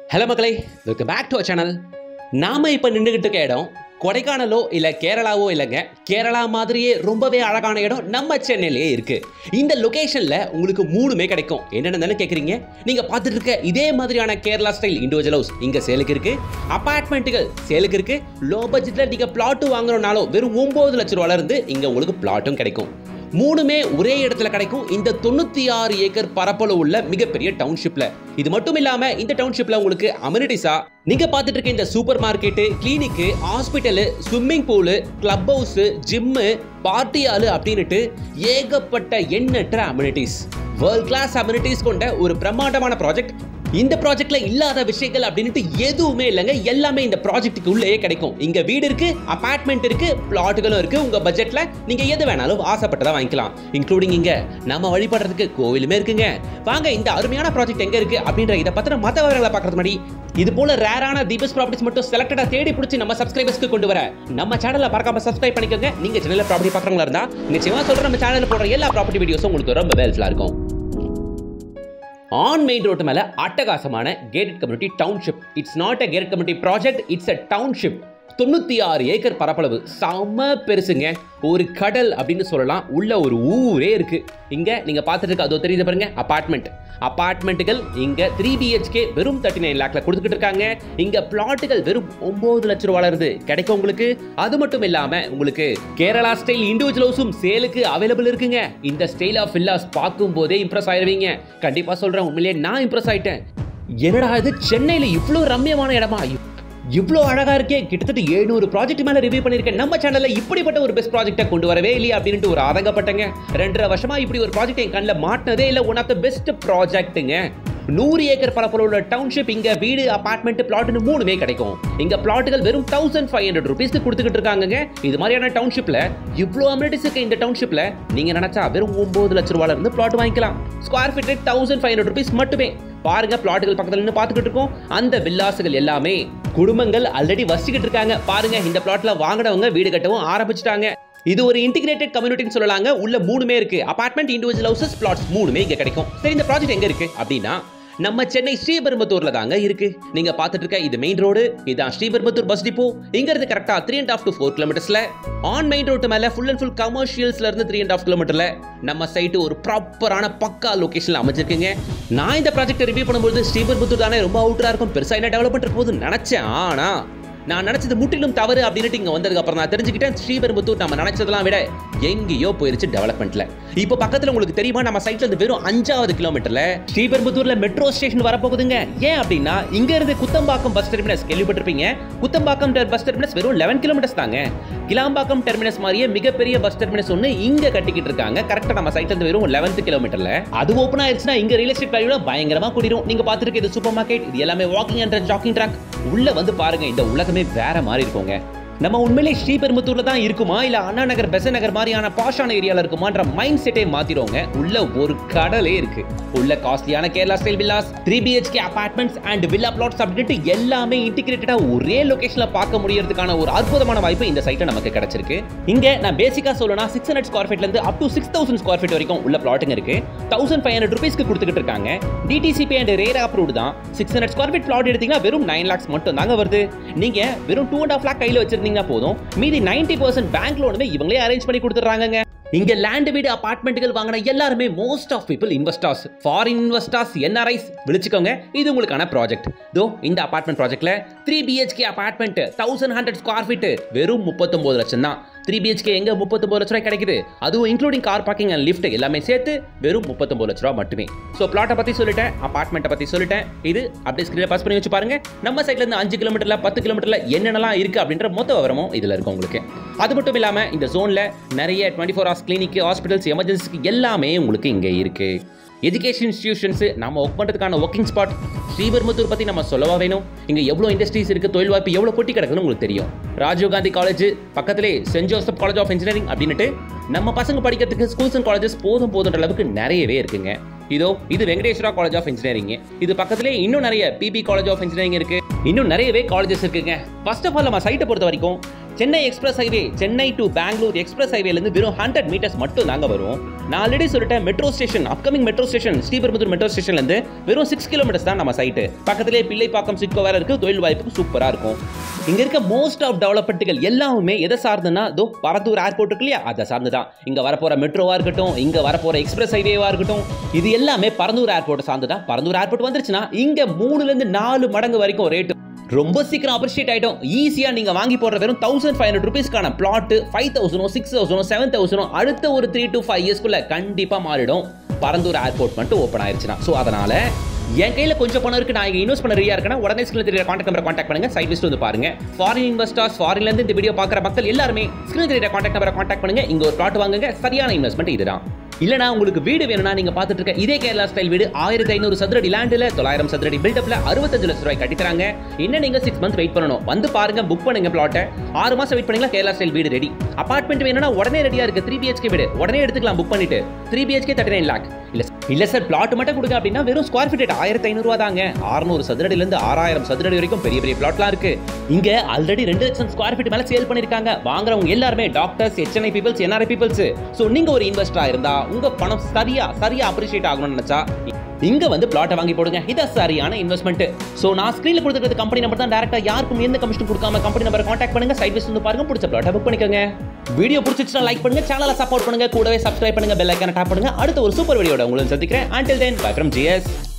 hello மக்களே welcome back to channel நாம இப்போ நின்றுகிட்டு இருக்க இடம் கொடைக்கானலோ இல்லை கேரளாவோ இல்லைங்க கேரளா மாதிரியே ரொம்பவே அழகான இடம் நம்ம சென்னையிலேயே இருக்கு இந்த லொகேஷனில் உங்களுக்கு மூணுமே கிடைக்கும் என்னென்னு கேட்குறீங்க நீங்கள் பார்த்துட்டு இருக்க இதே மாதிரியான கேரளா ஸ்டைல் இண்டிவிஜுவல் ஹவுஸ் இங்கே சேலுக்கு இருக்கு அப்பார்ட்மெண்ட்டுகள் சேலுக்கு இருக்கு லோ பட்ஜெட்டில் நீங்கள் பிளாட்டு வாங்குறோம்னாலும் வெறும் ஒம்பது லட்ச ரூபால இருந்து இங்கே உங்களுக்கு பிளாட்டும் கிடைக்கும் மூணுமே ஒரே இடத்துல கிடைக்கும் இந்த தொண்ணூத்தி ஆறு ஏக்கர் பரப்பளவு உள்ள மிகப்பெரிய டவுன்ஷிப்ல இது மட்டும் இல்லாம இந்த டவுன்ஷிப்ல உங்களுக்கு அமினிட்டிஸா நீங்க பார்த்துட்டு இருக்க இந்த super market clinic hospital swimming pool club house gym party ஆளு அப்படின்னுட்டு ஏகப்பட்ட எண்ணற்ற அமினிட்டிஸ் வேர்ல்ட் கிளாஸ் அமினிட்டிஸ் கொண்ட ஒரு பிரம்மாண்டமான ப்ராஜெக்ட் இந்த ப்ராஜெக்ட்ல இல்லாத விஷயங்கள் அப்படின்ட்டு எதுவுமே இல்லைங்க எல்லாமே இந்த ப்ராஜெக்ட்டுக்கு உள்ளேயே கிடைக்கும் இங்க வீடு இருக்கு அபார்ட்மெண்ட் இருக்கு பிளாட்டுகளும் இருக்கு உங்க பட்ஜெட்ல நீங்க எது வேணாலும் ஆசைப்பட்டதா வாங்கிக்கலாம் இன்க்ளூடிங் இங்க நம்ம வழிபடுறதுக்கு கோவிலுமே இருக்குங்க வாங்க இந்த அருமையான ப்ராஜெக்ட் எங்க இருக்கு அப்படின்ற இதை பத்தின மத்த விவரங்களை பார்க்கறது முன்னாடி இது போல ரேரான தீபஸ் ப்ராப்பர்ட்டிஸ் மட்டும் செலக்டடா தேடி பிடிச்சி நம்ம சப்ஸ்கிரைபர்ஸ்க்கு கொண்டு வர நம்ம சேனலை மறக்காம சப்ஸ்கிரைப் பண்ணிக்கோங்க நீங்க சேனல்ல ப்ராப்பர்ட்டி பார்க்கறவங்களா இருந்தா நிச்சயமா சொல்ற நம்ம சேனல்ல போடுற எல்லா ப்ராப்பர்ட்டி வீடியோஸும் உங்களுக்கு ரொம்ப ஹெல்ப்ஃபுல்லா இருக்கும் ஆன் மெயின் ரோட்டு மேல அட்டகாசமான gated community township it's not a gated community project it's a township தொண்ணூத்தி ஆறு ஏக்கர் பரப்பளவு செம பெருசுங்க ஒரு கடல் அப்படின்னு சொல்லலாம் உள்ள ஒரு ஊரே இருக்கு இங்க நீங்க பார்த்துட்டு இருக்க அதோ தெரியுது பாருங்க அபார்ட்மெண்ட் அபார்ட்மெண்ட்டுகள் இங்க த்ரீ பிஹெச்கே வெறும் தேர்ட்டி நைன் லேக்ல கொடுத்துக்கிட்டு இருக்காங்க இங்க பிளாட்டுகள் வெறும் ஒன்பது லட்ச ரூபாயில இருந்து கிடைக்கும் உங்களுக்கு அது மட்டும் இல்லாம உங்களுக்கு கேரளா ஸ்டைல் இண்டிவிஜுவல் ஹவுஸும் சேலுக்கு அவைலபிள் இருக்குங்க இந்த ஸ்டைல் ஆஃப் வில்லாஸ் பார்க்கும் போதே இம்ப்ரெஸ் ஆயிருவீங்க கண்டிப்பா சொல்றேன் உண்மையிலேயே நான் இம்ப்ரெஸ் ஆயிட்டேன் என்னடா இது சென்னையில இவ்வளோ ரம்மியமான இடமா இவ்வளோ அழகா இருக்கே கிட்டத்தட்ட எழுநூறு ப்ராஜெக்ட் மேல ரிவ்யூ பண்ணிருக்கேன் நம்ம சேனல்ல இப்படிப்பட்ட ஒரு பெஸ்ட் ப்ராஜெக்ட்டை கொண்டு வரவே இல்லையா அப்படின்ட்டு ஒரு ஆதங்கப்பட்டங்க ரெண்டரை வருஷமா இப்படி ஒரு ப்ராஜெக்ட் என் கண்ணில் மாட்டினதே இல்லை ஒன் ஆஃப் த பெஸ்ட் ப்ராஜெக்ட்டுங்க நூறு ஏக்கர் பரப்பளவுள்ள டவுன்ஷிப் இங்க வீடு அபார்ட்மெண்ட் பிளாட்னு மூணுமே கிடைக்கும் இங்க பிளாட்டுகள் வெறும் தௌசண்ட் ஃபைவ் ஹண்ட்ரட் ருபீஸ்க்கு கொடுத்துக்கிட்டு இருக்காங்க இது மாதிரியான டவுன்ஷிப்ல இவ்வளோ அமினிட்டிஸ் இருக்கு இந்த டவுன்ஷிப்ல நீங்க நினைச்சா வெறும் ஒன்பது லட்ச ரூபாயில இருந்து பிளாட் வாங்கிக்கலாம் square feet rate thousand five hundred rupees மட்டுமே பாருங்க பிளாட்டுகள் பக்கத்துல நின்று பார்த்துக்கிட்டு இருக்கோம் அந்த வில்லாசுகள் எல்லாமே குடும்பங்கள் ஆல்ரெடி வசிச்சுக்கிட்டு இருக்காங்க பாருங்க இந்த பிளாட்ல வாங்கினவங்க வீடு கட்டவும் ஆரம்பிச்சிட்டாங்க இது ஒரு இன்டிகிரேட்டட் கம்யூனிட்டின்னு சொல்லலாங்க உள்ள மூணுமே இருக்கு அபார்ட்மெண்ட் இண்டிவிஜுவல் ஹவுசஸ் பிளாட்ஸ் மூணுமே இங்க கிடைக்கும் சரி இந்த ப்ராஜெக்ட் எங்க இருக்கு அப்படின்னா நம்ம சென்னை ஸ்ரீபெரும்புத்தூர்ல தாங்க இருக்கு நீங்க பார்த்துட்டு இருக்க இது மெயின் ரோடு இதான் ஸ்ரீபெரும்புத்தூர் பஸ் டிப்போ இங்க இருந்து கரெக்டா three and half to four கிலோமீட்டர்ஸ்ல ஆன் மெயின் ரோட்டு மேல ஃபுல் அண்ட் ஃபுல் கமர்ஷியல்ஸ்ல இருந்து த்ரீ அண்ட் ஆஃப் கிலோமீட்டர்ல நம்ம சைட்டு ஒரு ப்ராப்பரான பக்கா லொகேஷன்ல அமைச்சிருக்குங்க நான் இந்த ப்ராஜெக்ட் ரிவ்யூ பண்ணும்போது ஸ்ரீபெரும்புத்தூர் தானே ரொம்ப அவுட்டரா இருக்கும் பெருசா என்ன டெவலப்மெண்ட் இருக்கும் போது நினைச்சேன் ஆனா நான் நினைச்சது முற்றிலும் தவறு அப்படின்ட்டு இங்க வந்ததுக்கு அப்புறம் நான் தெரிஞ்சுக்கிட்டேன் ஸ்ரீபெரும்புத்தூர் நம்ம நினைச்சதெல்லாம் விட எங்கேயோ போயிருச்சு டெவலப்மெண்ட்ல இப்போ பக்கத்துல உங்களுக்கு தெரியுமா நம்ம சைட்ல இருந்து வெறும் அஞ்சாவது கிலோமீட்டர்ல ஸ்ரீபெரும்புத்தூர்ல மெட்ரோ ஸ்டேஷன் வரப்போகுதுங்க ஏன் அப்படின்னா இங்க இருந்து குத்தம்பாக்கம் பஸ் டெர்மினஸ் கேள்விப்பட்டிருப்பீங்க குத்தம்பாக்கம் பஸ் டெர்மினஸ் வெறும் லெவன் கிலோமீட்டர்ஸ் தாங்க கிளாம்பாக்கம் டெர்மினஸ் மாதிரியே மிகப்பெரிய பஸ் டெர்மினஸ் ஒன்று இங்க கட்டிக்கிட்டு இருக்காங்க கரெக்டா நம்ம சைட்ல இருந்து வெறும் லெவன்த் கிலோமீட்டர்ல அது ஓப்பன் ஆயிருச்சுன்னா இங்க ரியல் எஸ்டேட் வேல்யூல பயங்கரமா கூடிரும் நீங்க பார்த்துருக்க இது சூப்பர் மார்க்கெட் இது எல்லாமே வாக்கிங் அண்ட் ஜாக்கிங் ட்ராக் உள்ள வந்து பாருங்க இந்த உலகமே வேற மாதிரி இருக்குங்க நம்ம உண்மையிலே ஸ்ரீபெரும்புத்தூர்ல தான் இருக்குமா இல்ல அண்ணா நகர் பெச நகர் மாதிரியான பாஷான ஏரியால இருக்குமான்ற மைண்ட் செட்டே மாத்திரோங்க உள்ள ஒரு கடலே இருக்கு உள்ள காஸ்ட்லியான Kerala style villas three BHK apartments and villa plots அப்படின்ட்டு எல்லாமே இன்டிகிரேட்டடா ஒரே லொகேஷன்ல பார்க்க முடியறதுக்கான ஒரு அற்புதமான வாய்ப்பு இந்த சைட்ல நமக்கு கிடைச்சிருக்கு இங்க நான் பேசிக்கா சொல்லணும் சிக்ஸ் ஹண்ட்ரட் ஸ்கொயர் ஃபீட்ல இருந்து up to six thousand square feet வரைக்கும் உள்ள பிளாட்டுங்க இருக்கு தௌசண்ட் ஃபைவ் ஹண்ட்ரட் ருபீஸ்க்கு கொடுத்துக்கிட்டு இருக்காங்க டிடிசிபி அண்ட் ரேர் அப்ரூவ்டு தான் six hundred square feet plot எடுத்தீங்கன்னா வெறும் நைன் லேக்ஸ் மட்டும் தாங்க வருது நீங்க வெறும் டூ அண்ட் ஆஃப் லேக் கையில் வச்சிருந்தீங்கன்னா போதும் மீதி நைன்டி பர்சன்ட் பேங்க் லோனுமே இவங்களே அரேஞ்ச் பண்ணி கொடுத்துறாங்க இங்க லேண்ட் வீடு அபார்ட்மெண்ட்டுகள் வாங்கின எல்லாருமே most of people investors foreign investors NRIs விழிச்சுக்கோங்க இது உங்களுக்கான ப்ராஜெக்ட் தோ இந்த அபார்ட்மெண்ட் ப்ராஜெக்ட்ல three BHK apartment thousand hundred square feet வெறும் முப்பத்தொன்பது லட்சம் தான் த்ரீ பிஹெச்கே எங்க முப்பத்தொம்பது லட்ச ரூபாய் கிடைக்குது அதுவும் including car parking and lift எல்லாமே சேர்த்து வெறும் முப்பத்தொம்பது லட்ச ரூபா மட்டுமே ஸோ பிளாட்டை பத்தி சொல்லிட்டேன் அபார்ட்மெண்ட்டை பத்தி சொல்லிட்டேன் இது அப்படியே ஸ்கிரீனை பாஸ் பண்ணி வச்சு பாருங்க நம்ம சைட்ல இருந்து அஞ்சு கிலோமீட்டர்ல பத்து கிலோமீட்டர்ல என்னென்னலாம் இருக்கு அப்படின்ற மொத்த விவரமும் இதுல இருக்கும் உங்களுக்கு அது மட்டும் இல்லாம இந்த ஜோன்ல நிறைய twenty four hours clinic hospitals எமர்ஜென்சிக்கு எல்லாமே உங்களுக்கு இங்க இருக்கு எஜுகேஷன் இன்ஸ்டியூஷன்ஸ் நம்ம ஒர்க் பண்ணுறதுக்கான ஒர்க்கிங் ஸ்பாட் ஸ்ரீபெரும்புத்தூர் பற்றி நம்ம சொல்லவா வேணும் இங்கே எவ்வளோ இண்டஸ்ட்ரீஸ் இருக்குது தொழில் வாய்ப்பு எவ்வளோ கொட்டி கிடக்குன்னு உங்களுக்கு தெரியும் ராஜீவ் காந்தி காலேஜ் பக்கத்திலே saint Joseph college of engineering அப்படின்ட்டு நம்ம பசங்க படிக்கிறதுக்கு ஸ்கூல்ஸ் அண்ட் காலேஜஸ் போதும் போதுன்ற அளவுக்கு நிறையவே இருக்குங்க இதோ இது வெங்கடேஸ்வரா காலேஜ் ஆஃப் இன்ஜினியரிங் இது பக்கத்திலே இன்னும் நிறைய பிபி காலேஜ் ஆஃப் இன்ஜினியரிங் இருக்கு இன்னும் நிறையவே காலேஜஸ் இருக்குங்க ஃபர்ஸ்ட் ஆஃப் ஆல் நம்ம சைட்டை பொறுத்த வரைக்கும் Chennai express highway Chennai to Bangalore express ஹைவேலேருந்து வெறும் ஹண்ட்ரட் மீட்டர்ஸ் மட்டும் தாங்க வரும் நான் ஆல்ரெடி சொல்லிட்டேன் metro station upcoming metro station Sriperumbudur metro ஸ்டேஷன்ல இருந்து வெறும் சிக்ஸ் கிலோமீட்டர்ஸ் தான் நம்ம சைட்டு பக்கத்திலே பிள்ளைப்பாக்கம் சிட்கோ வேற இருக்கு தொழில் வாய்ப்புக்கு சூப்பரா இருக்கும் இங்க இருக்க மோஸ்ட் ஆஃப் டெவலப்மெண்ட்டுகள் எல்லாமே எதை சார்ந்துன்னா இதோ பரந்தூர் ஏர்போர்ட் இருக்கு இல்லையா அதை சார்ந்து தான் இங்க வரப்போற மெட்ரோவா இருக்கட்டும் இங்க வரப்போற எக்ஸ்பிரஸ் ஹைவேவா இருக்கட்டும் இது எல்லாமே பரந்தூர் ஏர்போர்ட் சார்ந்து தான் பரந்தூர் ஏர்போர்ட் வந்துருச்சுன்னா இங்க மூணுல இருந்து நாலு மடங்கு வரைக்கும் ரேட் ரொம்ப சீக்கிரம் அப்ரிஷியேட் ஆயிடும் ஈஸியா நீங்க வாங்கி போடுற வெறும் தௌசண்ட் ஃபைவ் ஹண்ட்ரட் ருபீஸ்க்கான பிளாட் ஃபைவ் தௌசண்டோ சிக்ஸ் தௌசண்டோ செவன் தௌசண்டோ அடுத்த ஒரு த்ரீ டு ஃபைவ் இயர்ஸ்க்குள்ள கண்டிப்பா மாறிடும் பரந்தூர் ஏர்போர்ட் மட்டும் ஓப்பன் ஆயிருச்சுன்னா ஸோ அதனால என் கையில கொஞ்சம் பணம் இருக்கு நான் இங்க இன்வெஸ்ட் பண்ண ரெடியா இருக்கேன் உடனே ஸ்கிரீன் தெரியற கான்டாக்ட் நம்பரை கான்டாக்ட் பண்ணுங்க சைட் லிஸ்ட் வந்து பாருங்க ஃபாரின் இன்வெஸ்டர்ஸ் ஃபாரின்ல இருந்து இந்த வீடியோ பார்க்குற மக்கள் எல்லாருமே ஸ்கிரீன் தெரியற கான்டாக்ட் நம்பரை கான்டாக்ட் பண்ணுங்க இங்க ஒரு பிளாட் வாங்குங்க சரியான இன்வெஸ்ட்மெண்ட் இதுதான் இல்லனா உங்களுக்கு வீடு வேணும்னா நீங்க பார்த்துட்டு இருக்க இதே கேரளா ஸ்டைல் வீடு ஆயிரத்தி ஐநூறு சதுரடி லேண்டில் தொள்ளாயிரம் சதுரடி பில்டப்ல அறுபத்தஞ்சு லட்சம் ரூபாய் கட்டித்தராங்க என்ன நீங்க சிக்ஸ் மந்த் வெயிட் பண்ணணும் வந்து பாருங்க புக் பண்ணுங்க பிளாட்டை ஆறு மாசம் வெயிட் பண்ணீங்களா கேரளா ஸ்டைல் வீடு ரெடி அபார்ட்மெண்ட் வேணும்னா உடனே ரெடியா இருக்கு த்ரீ பிஹெச்கே வீடு உடனே எடுத்துக்கலாம் புக் பண்ணிட்டு three BHK thirty nine lakh இல்ல இல்ல சார் பிளாட் மட்டும் கொடுங்க அப்படின்னா வெறும் ஸ்கொயர் ஃபீட் ஆயிரத்தி ஐநூறு ரூபா தாங்க ஆறுநூறு சதுரடில இருந்து ஆறாயிரம் சதுரடி வரைக்கும் பெரிய பெரிய பிளாட்லாம் இருக்கு இங்க ஆல்ரெடி ரெண்டு லட்சம் ஸ்கொயர் ஃபீட் மேல சேல் பண்ணிருக்காங்க வாங்குறவங்க எல்லாருமே doctors HNI peoples NRI peoples so நீங்க ஒரு இன்வெஸ்டரா இருந்தா உங்க பணம் சரியா சரியா அப்ரிஷியேட் ஆகணும்னு நினைச்சா இங்க வந்து பிளாட்டை வாங்கி போடுங்க இது சரியான இன்வெஸ்ட்மெண்ட் சோ நான் ஸ்கிரீன்ல கொடுத்துருக்க கம்பெனி நம்பர் தான் டேரக்டா யாருக்கும் எந்த கமிஷன் கொடுக்காம கம்பெனி நம்பரை கான்டாக்ட் பண்ணுங்க சைட் வந்து பாருங்க பிடிச்ச பிளாட்டை புக் பண்ணிக்கோங்க வீடியோ பிடிச்சிச்சுனா லைக் பண்ணுங்க சேனலை சப்போர்ட் பண்ணுங்க கூடவே சப்ஸ்கிரைப் பண்ணுங்க பெல் ஐக்கான டாப் பண்ணுங்க அடுத்த ஒரு சூப்பர் வீடியோட உங்களை சந்திக்கிறேன் until then bye from GS